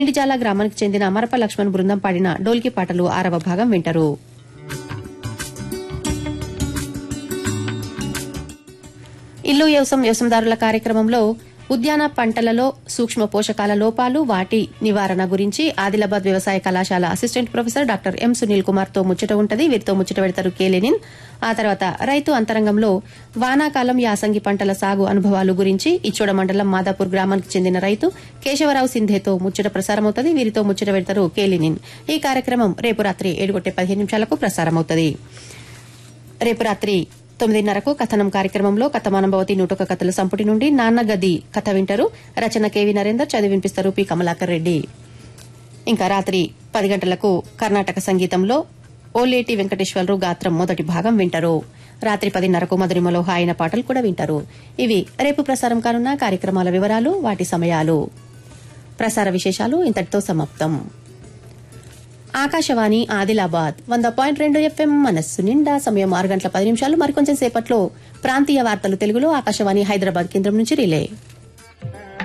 ఇండిజాల గ్రామానికి చెందిన మరప లక్ష్మణ్ బృందం పాడిన డోల్కి పాటలు ఆరవ భాగం వింటారు ఇల్లు వ్యవసాయం వ్యవసాయదారుల కార్యక్రమంలో ఉద్యాన పంటలలో సూక్ష్మ పోషకాల లోపాలు వాటి నివారణ గురించి ఆదిలాబాద్ వ్యవసాయ కళాశాల assistant professor doctor M Sunil Kumar తో ముచ్చట ఉంటది వీరితో ముచ్చట పెడతారు కేలెనిన్ ఆ తర్వాత రైతు అంతరంగంలో వానాకాలం యాసంగి పంటల సాగు అనుభవాలు గురించి ఇచ్చోడ మండలం మాదాపూర్ గ్రామానికి చెందిన రైతు కేశవరావు సింధేతో ముచ్చట ప్రసారమవుతుంది వీరితో ముచ్చట పెడతారు కేలినిన్ ఈ కార్యక్రమం రేపు రాత్రి ఏడు గంటల పదిహేను నిమిషాలకు ప్రసారమవుతుంది రేపు రాత్రి తొమ్మిదిన్నరకు కథనం కార్యక్రమంలో కథమానంభవతి నూటొక కథల సంపుటి నుండి నాన్నగది కథ వింటారు రచన కేవి నరేందర్ చదివి వినిపిస్తారు పి కమలాకర్ రెడ్డి ఇంకా రాత్రి పది గంటలకు కర్ణాటక సంగీతంలో ఓలేటి వెంకటేశ్వరరావు గాత్రం మొదటి భాగం వింటారు రాత్రి పదిన్నరకు మధురిమలో హాయిన పాటలు కూడా వింటారు ఇవి రేపు ప్రసారం కానున్న కార్యక్రమాల వివరాలు వాటి సమయాలు ప్రసార విశేషాలు ఇంతటితో సమాప్తం ఆకాశవాణి ఆదిలాబాద్ వంద పాయింట్ రెండు ఎఫ్ఎం మనస్సు నిండా సమయం ఆరు గంటల పది నిమిషాలు మరికొంచెం సేపట్లో ప్రాంతీయ వార్తలు తెలుగులో ఆకాశవాణి హైదరాబాద్ కేంద్రం నుంచి రిలే